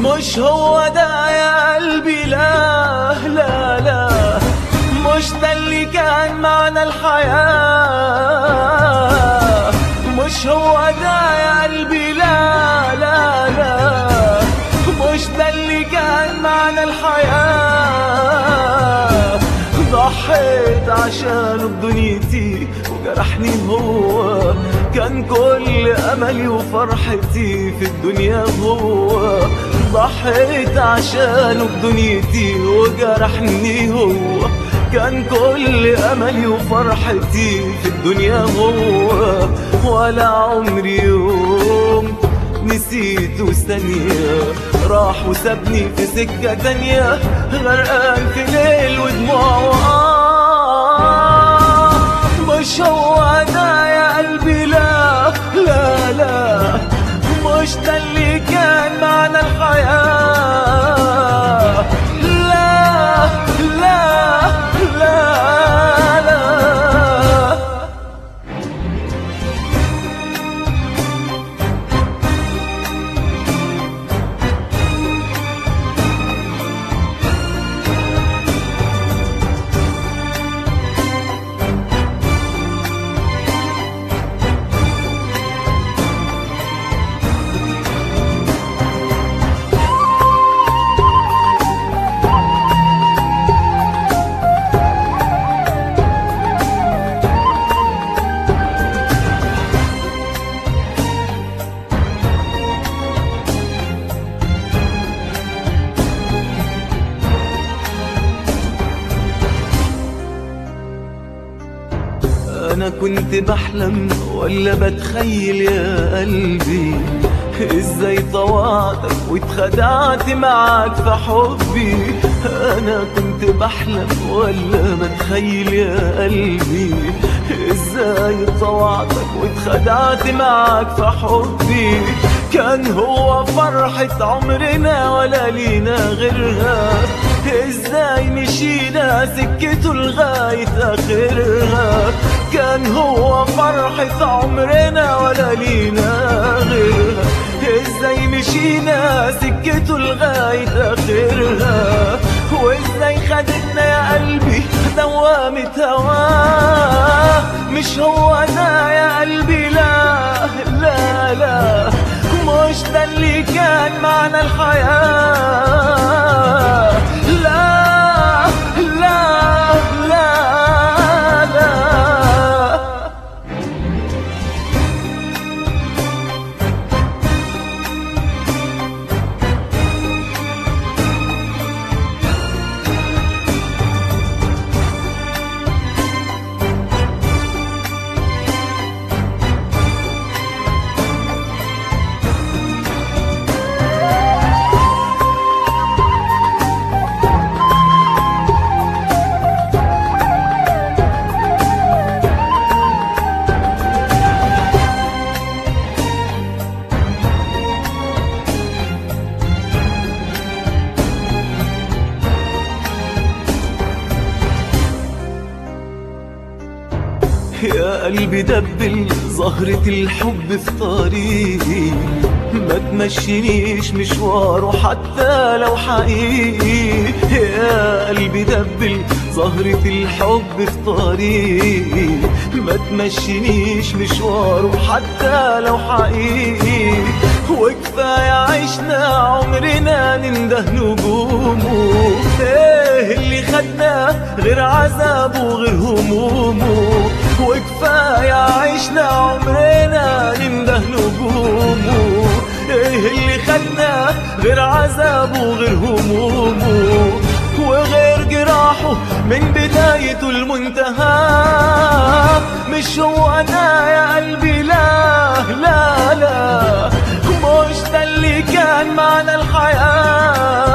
مش هو ده يا قلبي لا لا لا مش ده اللي كان معنى الحياة مش هو ده يا قلبي لا لا لا مش ده اللي كان معنى الحياة ضحيت عشانه بدنيتي وجرحني هو كان كل أملي وفرحتي في الدنيا هو ضحيت عشانه بدنيتي وجرحني هو كان كل أملي وفرحتي في الدنيا هو ولا عمري يوم نسيته ثانية راح وسابني في سكة تانية غرقان في ليل ودموع آه مش هو ده يا قلبي لا لا لا مش ده اللي كان معنى الحياة لا لا لا لا انا كنت بحلم ولا بتخيل يا قلبي ازاي طوعتك واتخدعت معاك في حبي انا كنت بحلم ولا بتخيل يا قلبي ازاي طوعتك واتخدعت معاك في حبي كان هو فرحة عمرنا ولا لينا غيرها ازاي مشينا سكته لغاية اخرها كان هو فرحة عمرنا ولا لينا غيرها ازاي مشينا سكته لغاية اخرها وازاي خدتنا يا قلبي دوامة هواه مش هو ده يا قلبي لا لا لا مش ده اللي كان معنى الحياة لا لا لا لا يا قلبي دبل زهرة الحب في طريقي ما تمشينيش مشواره حتى لو حقيقي يا قلبي دبل زهرة الحب في طريقي ما تمشينيش مشواره حتى لو حقيقي وكفاية عشنا عمرنا ننده نجومه ايه اللي خدنا غير عذابه وغير همومه وكفاية عشنا عمرنا ننده نجومه ايه اللي خدنا غير عذابه وغير همومه وغير جراحه من بدايته المنتهى مش هو انا يا قلبي لا لا لا مش ده اللي كان معنى الحياه